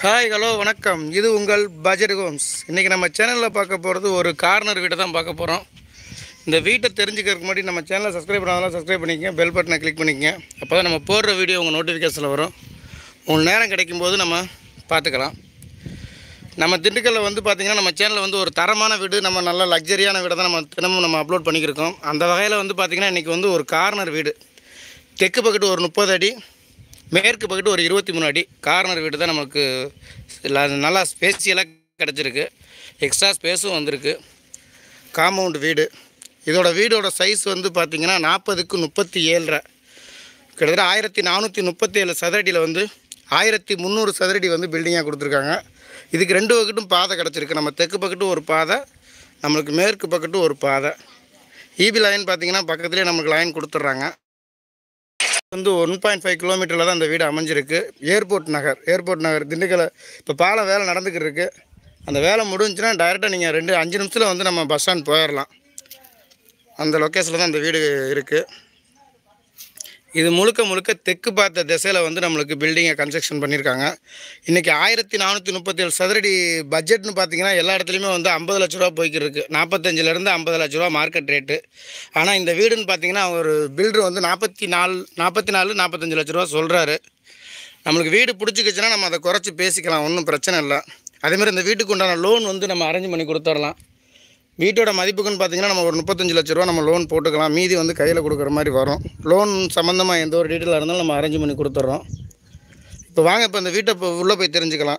hi hello வணக்கம் இது உங்கள் பட்ஜெட் ஹோம்ஸ் இன்றைக்கி நம்ம சேனலில் பார்க்க போகிறது ஒரு கார்னர் வீட்டை தான் பார்க்க போகிறோம் இந்த வீட்டை தெரிஞ்சுக்கிறதுக்கு முன்னாடி நம்ம சேனலை சப்ஸ்கிரைப் பண்ணாதான் சப்ஸ்கிரைப் பண்ணிக்கங்க பெல் பட்டனை கிளிக் பண்ணிக்கங்க அப்போ தான் நம்ம போடுற வீடியோ உங்கள் நோட்டிஃபிகேஷனில் வரும் உங்களுக்கு நேரம் கிடைக்கும் போது நம்ம பார்த்துக்கலாம் நம்ம திண்டுக்கல்லில் வந்து பார்த்திங்கன்னா நம்ம சேனலில் வந்து ஒரு தரமான வீடு நம்ம நல்ல லக்ஸரியான வீடை தான் நம்ம தினமும் நம்ம அப்லோட் பண்ணிக்கிருக்கோம் அந்த வகையில் வந்து பார்த்திங்கன்னா இன்றைக்கி வந்து ஒரு கார்னர் வீடு தெற்கு பக்கத்து ஒரு முப்பது அடி மேற்கு பக்கத்து ஒரு இருபத்தி மூணு அடி கார்னர் வீடு தான் நமக்கு ல- நல்லா ஸ்பேசியலாக கிடச்சிருக்கு எக்ஸ்ட்ரா ஸ்பேஸும் வந்திருக்கு காம்பவுண்ட் வீடு இதோட வீடோட சைஸ் வந்து பார்த்திங்கன்னா நாற்பதுக்கு முப்பத்தி ஏழரை கிட்டத்தட்ட ஆயிரத்தி நானூற்றி முப்பத்தி ஏழு சதுரடியில் வந்து ஆயிரத்தி முந்நூறு சதுரடி வந்து பில்டிங்காக கொடுத்துருக்காங்க இதுக்கு ரெண்டு பக்கட்டும் பாதை கிடச்சிருக்கு நம்ம தெற்கு பக்கட்டும் ஒரு பாதை நம்மளுக்கு மேற்கு பக்கட்டும் ஒரு பாதை ஈபி லைன் பார்த்திங்கன்னா பக்கத்துலேயே நமக்கு லைன் கொடுத்துட்றாங்க வந்து ஒன் பாயிண்ட் ஃபைவ் கிலோமீட்டரில் தான் இந்த வீடு அமைஞ்சிருக்கு ஏர்போர்ட் நகர் ஏர்போர்ட் நகர் திண்டுக்கல்ல இப்போ பாலம் வேலை நடந்துக்கிட்டு இருக்கு அந்த வேலை முடிஞ்சுன்னா டைரெக்டாக நீங்கள் ரெண்டு அஞ்சு நிமிஷத்தில் வந்து நம்ம பஸ் ஸ்டாண்ட் போயிடலாம் அந்த லொக்கேஷனில் தான் இந்த வீடு இருக்குது இது முழுக்க முழுக்க தெற்கு பார்த்த திசையில் வந்து நம்மளுக்கு பில்டிங்கை கன்ஸ்ட்ரக்ஷன் பண்ணியிருக்காங்க இன்றைக்கி ஆயிரத்தி நானூற்றி முப்பத்தேழு சதுரடி பட்ஜெட்னு பார்த்தீங்கன்னா எல்லா இடத்துலையுமே வந்து ஐம்பது லட்ச ரூபா போய்க்கிட்டு இருக்கு நாற்பத்தஞ்சிலேருந்து ஐம்பது லட்ச ரூபா மார்க்கெட் ரேட்டு ஆனால் இந்த வீடுன்னு பார்த்தீங்கன்னா ஒரு பில்டர் வந்து நாற்பத்தி நாலு நாற்பத்தி நாலு நாற்பத்தஞ்சு லட்ச ரூபா சொல்கிறாரு நம்மளுக்கு வீடு பிடிச்சிக்கிச்சுன்னா நம்ம அதை குறைச்சி பேசிக்கலாம் ஒன்றும் பிரச்சனை இல்லை அதேமாதிரி இந்த வீட்டுக்கு உண்டான லோன் வந்து நம்ம அரேஞ்ச் பண்ணி கொடுத்துடலாம் வீட்டோட மதிப்புக்குன்னு பார்த்தீங்கன்னா நம்ம ஒரு முப்பத்தஞ்சு லட்ச ரூபா நம்ம லோன் போட்டுக்கலாம் மீதி வந்து கையில் கொடுக்குற மாதிரி வரும் லோன் சம்மந்தமாக எந்த ஒரு டீட்டெயிலாக இருந்தாலும் நம்ம அரேஞ்ச் பண்ணி கொடுத்துட்றோம் இப்போ வாங்க இப்போ இந்த வீட்டை இப்போ உள்ளே போய் தெரிஞ்சுக்கலாம்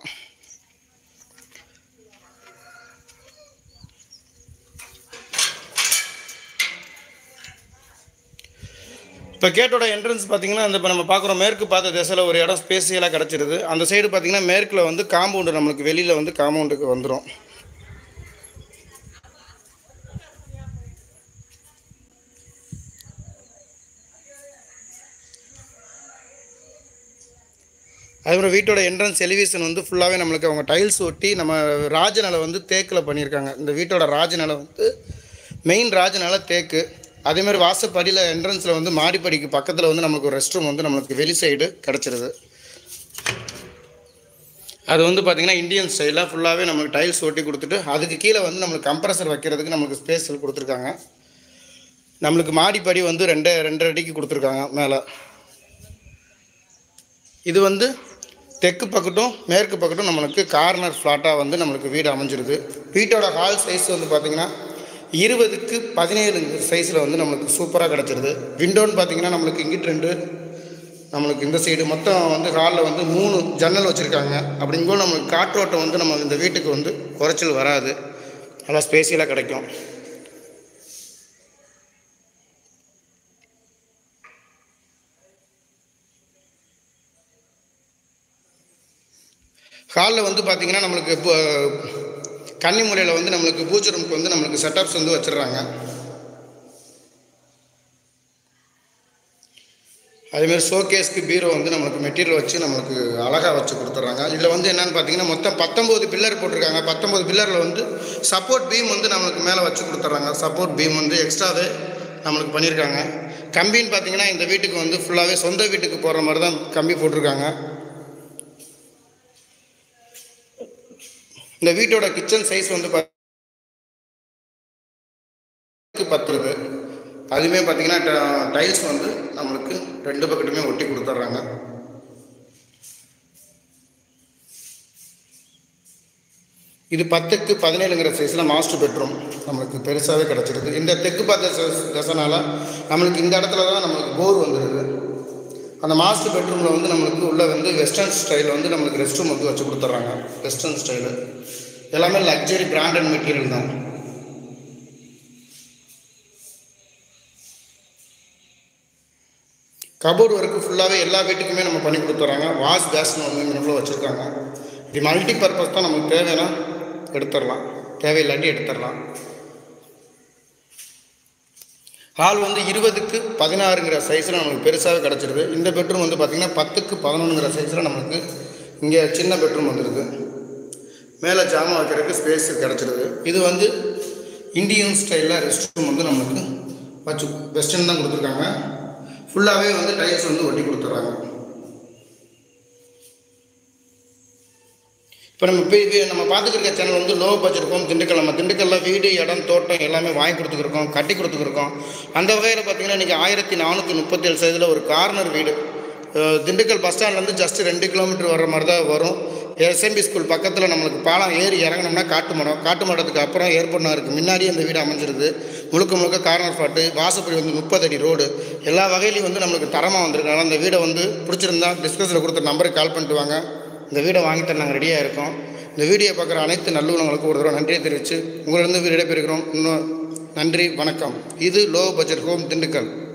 இப்போ கேட்டோட என்ட்ரன்ஸ் பார்த்தீங்கன்னா அந்த இப்போ நம்ம பார்க்குறோம் மேற்கு பார்த்த திசையில் ஒரு இடம் ஸ்பேசியலாக கிடச்சிருது அந்த சைடு பார்த்தீங்கன்னா மேற்கில் வந்து காம்பவுண்டு நம்மளுக்கு வெளியில் வந்து காம்பவுண்டுக்கு வந்துடும் அதுக்கப்புறம் வீட்டோட என்ட்ரன்ஸ் எலிவேஷன் வந்து ஃபுல்லாகவே நம்மளுக்கு அவங்க டைல்ஸ் ஒட்டி நம்ம ராஜநிலை வந்து தேக்கில் பண்ணியிருக்காங்க இந்த வீட்டோட ராஜநிலை வந்து மெயின் ராஜநிலை தேக்கு அதேமாதிரி வாசப்படியில் என்ட்ரன்ஸில் வந்து மாடிப்படிக்கு பக்கத்தில் வந்து நம்மளுக்கு ஒரு ரெஸ்ட் ரூம் வந்து நம்மளுக்கு வெளி சைடு கிடச்சிருது அது வந்து பார்த்திங்கன்னா இந்தியன் ஸ்டைலில் ஃபுல்லாகவே நம்மளுக்கு டைல்ஸ் ஒட்டி கொடுத்துட்டு அதுக்கு கீழே வந்து நம்மளுக்கு கம்ப்ரஸர் வைக்கிறதுக்கு நம்மளுக்கு ஸ்பேஸ் கொடுத்துருக்காங்க நம்மளுக்கு மாடிப்படி வந்து ரெண்டு ரெண்டரை அடிக்கு கொடுத்துருக்காங்க மேலே இது வந்து தெற்கு பக்கட்டும் மேற்கு பக்கட்டும் நம்மளுக்கு கார்னர் ஃப்ளாட்டாக வந்து நம்மளுக்கு வீடு அமைஞ்சிருக்கு வீட்டோட ஹால் சைஸ் வந்து பார்த்திங்கன்னா இருபதுக்கு பதினேழு சைஸில் வந்து நம்மளுக்கு சூப்பராக கிடச்சிருது விண்டோன்னு பார்த்தீங்கன்னா நம்மளுக்கு இங்கிட்டு ரெண்டு நம்மளுக்கு இந்த சைடு மொத்தம் வந்து ஹாலில் வந்து மூணு ஜன்னல் வச்சுருக்காங்க அப்படிங்கும்போது நம்மளுக்கு காற்றோட்டம் வந்து நம்ம இந்த வீட்டுக்கு வந்து குறைச்சல் வராது நல்லா ஸ்பேசியலாக கிடைக்கும் ஹாலில் வந்து பார்த்திங்கன்னா நம்மளுக்கு இப்போ கன்னிமுறையில் வந்து நம்மளுக்கு பூஜை ரூமுக்கு வந்து நம்மளுக்கு செட்டப்ஸ் வந்து வச்சிடுறாங்க அதேமாதிரி ஷோகேஸ்க்கு பீரோ வந்து நம்மளுக்கு மெட்டீரியல் வச்சு நம்மளுக்கு அழகாக வச்சு கொடுத்துட்றாங்க இதில் வந்து என்னென்னு பார்த்தீங்கன்னா மொத்தம் பத்தொம்போது பில்லர் போட்டிருக்காங்க பத்தொம்போது பில்லரில் வந்து சப்போர்ட் பீம் வந்து நம்மளுக்கு மேலே வச்சு கொடுத்துட்றாங்க சப்போர்ட் பீம் வந்து எக்ஸ்ட்ராவே நம்மளுக்கு பண்ணியிருக்காங்க கம்பின்னு பார்த்தீங்கன்னா இந்த வீட்டுக்கு வந்து ஃபுல்லாகவே சொந்த வீட்டுக்கு போகிற மாதிரி தான் கம்பி போட்டிருக்காங்க இந்த வீட்டோட கிச்சன் சைஸ் வந்து பத்துக்கு பத்து இருக்கு அதுவுமே பார்த்தீங்கன்னா டைல்ஸ் வந்து நம்மளுக்கு ரெண்டு பக்கத்துமே ஒட்டி கொடுத்துட்றாங்க இது பத்துக்கு பதினேழுங்கிற சைஸில் மாஸ்டர் பெட்ரூம் நம்மளுக்கு பெருசாகவே கிடச்சிருக்கு இந்த தெற்கு பார்த்த தசனால நம்மளுக்கு இந்த இடத்துல தான் நம்மளுக்கு போர் வந்துடுது அந்த மாஸ்டர் பெட்ரூமில் வந்து நம்மளுக்கு உள்ள வந்து வெஸ்டர்ன் ஸ்டைல் வந்து நம்மளுக்கு ரெஸ்ட் ரூம் வந்து வச்சு கொடுத்துட்றாங்க வெஸ்டர்ன் ஸ்டைலு எல்லாமே லக்ஸரி பிராண்டட் மெட்டீரியல் தான் கபோர்டு ஒர்க்கு ஃபுல்லாகவே எல்லா வீட்டுக்குமே நம்ம பண்ணி கொடுத்துட்றாங்க வாஷ் பேஸ்னு ஒன்று இங்கே வச்சுருக்காங்க இது மல்டி பர்பஸ் தான் நமக்கு தேவைன்னா எடுத்துடலாம் தேவையில்லாட்டி எடுத்துடலாம் ஹால் வந்து இருபதுக்கு பதினாறுங்கிற சைஸில் நம்மளுக்கு பெருசாகவே கிடச்சிருது இந்த பெட்ரூம் வந்து பார்த்திங்கன்னா பத்துக்கு பதினொன்றுங்கிற சைஸில் நம்மளுக்கு இங்கே சின்ன பெட்ரூம் வந்துருக்கு மேலே ஜாமான் வைக்கிறதுக்கு ஸ்பேஸ் கிடச்சிருது இது வந்து இந்தியன் ஸ்டைலில் ரெஸ்ட் ரூம் வந்து நம்மளுக்கு வச்சு வெஸ்டர்ன் தான் கொடுத்துருக்காங்க ஃபுல்லாகவே வந்து டைல்ஸ் வந்து ஒட்டி கொடுத்துட்றாங்க இப்போ நம்ம இப்போ இது நம்ம பார்த்துட்டு இருக்க சேனல் வந்து லோ பட்ஜெட் ஹோம் திண்டுக்கல் நம்ம திண்டுக்கல்ல வீடு இடம் தோட்டம் எல்லாமே வாங்கி கொடுத்துருக்கோம் கட்டி கொடுத்துருக்கோம் அந்த வகையில் பார்த்தீங்கன்னா இன்றைக்கி ஆயிரத்தி நானூற்றி முப்பத்தேழு சைஸில் ஒரு கார்னர் வீடு அஹ் திண்டுக்கல் பஸ் ஸ்டாண்ட்லேருந்து ஜஸ்ட் ரெண்டு கிலோமீட்டர் வர்ற மாதிரி தான் வரும் எஸ்எம்பி ஸ்கூல் பக்கத்தில் நம்மளுக்கு பாலம் ஏறி இறங்கினோம்னா காட்டு மரம் காட்டு மரத்துக்கு அப்புறம் ஏர்போர்ட் இருக்குது முன்னாடியே இந்த வீடு அமைஞ்சிருது முழுக்க முழுக்க கார்னர் ஃபாட்டு வாசப்படி வந்து முப்பது அடி ரோடு எல்லா வகையிலையும் வந்து நம்மளுக்கு தரமாக வந்திருக்கு அதனால் இந்த வீடை வந்து பிடிச்சிருந்தா டிஸ்கஸில் கொடுத்த நம்பருக்கு கால் பண்ணிட்டு வாங்க இந்த வீடை வாங்கிட்டு நாங்கள் ரெடியாக இருக்கோம் இந்த வீடியோ பார்க்குற அனைத்து நல்லுணங்களுக்கும் ஒரு தடவை நன்றியை தெரிவித்து உங்களிடம் விடைபெறுகிறோம் இன்னும் நன்றி வணக்கம் இது லோ பட்ஜெட் ஹோம் திண்டுக்கல்